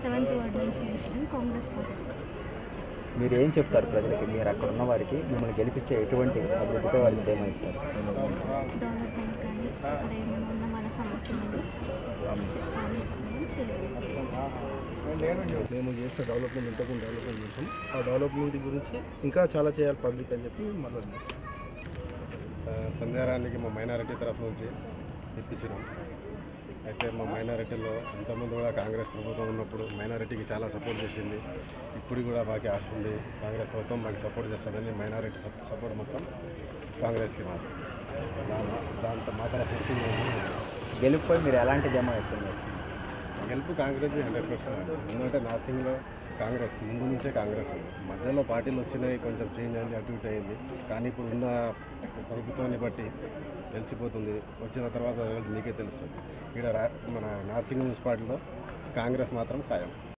seventh ward నుంచి చేసినాం Congress party మీరు ఏం చెప్తారు ప్రజలకి మీరు అక్కడ ఉన్న వారికి మిమ్మల్ని గెలిపించే ఎటువంటి అభివృద్ధిపై వారికి ధైర్యం ఇస్తారు డెవలప్మెంట్ కానీ అక్కడ ఏమైనా ఉన్న మన సమస్యలను పాలిస్తున్నాం చేయాలి మేము చేసిన డెవలప్మెంట్ ఇంతకుముందు డెవలప్మెంట్ చేసాం ఆ డెవలప్మెంట్ గురించి ఇంకా చాలా చేయాలి పబ్లిక్ అని చెప్పి మళ్ళీ సంధ్యారానికి మా మైనారిటీ తరఫు నుంచి ఇప్పించినాం అయితే మా మైనారిటీలో ఇంతకుముందు కూడా కాంగ్రెస్ ప్రభుత్వం ఉన్నప్పుడు మైనారిటీకి చాలా సపోర్ట్ చేసింది ఇప్పుడు కూడా మాకు ఆశ ఉంది కాంగ్రెస్ ప్రభుత్వం మాకు సపోర్ట్ చేస్తుందని మైనారిటీ సపోర్ట్ మొత్తం కాంగ్రెస్కి మాకు దాని దాంతో మా తరఫు నుంచి మేము గెలుపుపై మీరు ఎలాంటి ధీమా ఇస్తున్నారు గెలుపు కాంగ్రెస్ హండ్రెడ్ పర్సెంట్ ఎందుకంటే నార్సింగ్లో కాంగ్రెస్ ముందు నుంచే కాంగ్రెస్ ఉంది మధ్యలో పార్టీలు వచ్చినాయి కొంచెం చేంజ్ అయింది అటు ఇటు అయింది కానీ ఇప్పుడు ఉన్న ప్రభుత్వాన్ని బట్టి తెలిసిపోతుంది వచ్చిన తర్వాత రిజల్ట్ మీకే తెలుస్తుంది ఇక్కడ రా మన నార్సింగ్ మున్సిపాలిటీలో కాంగ్రెస్ మాత్రం ఖాయం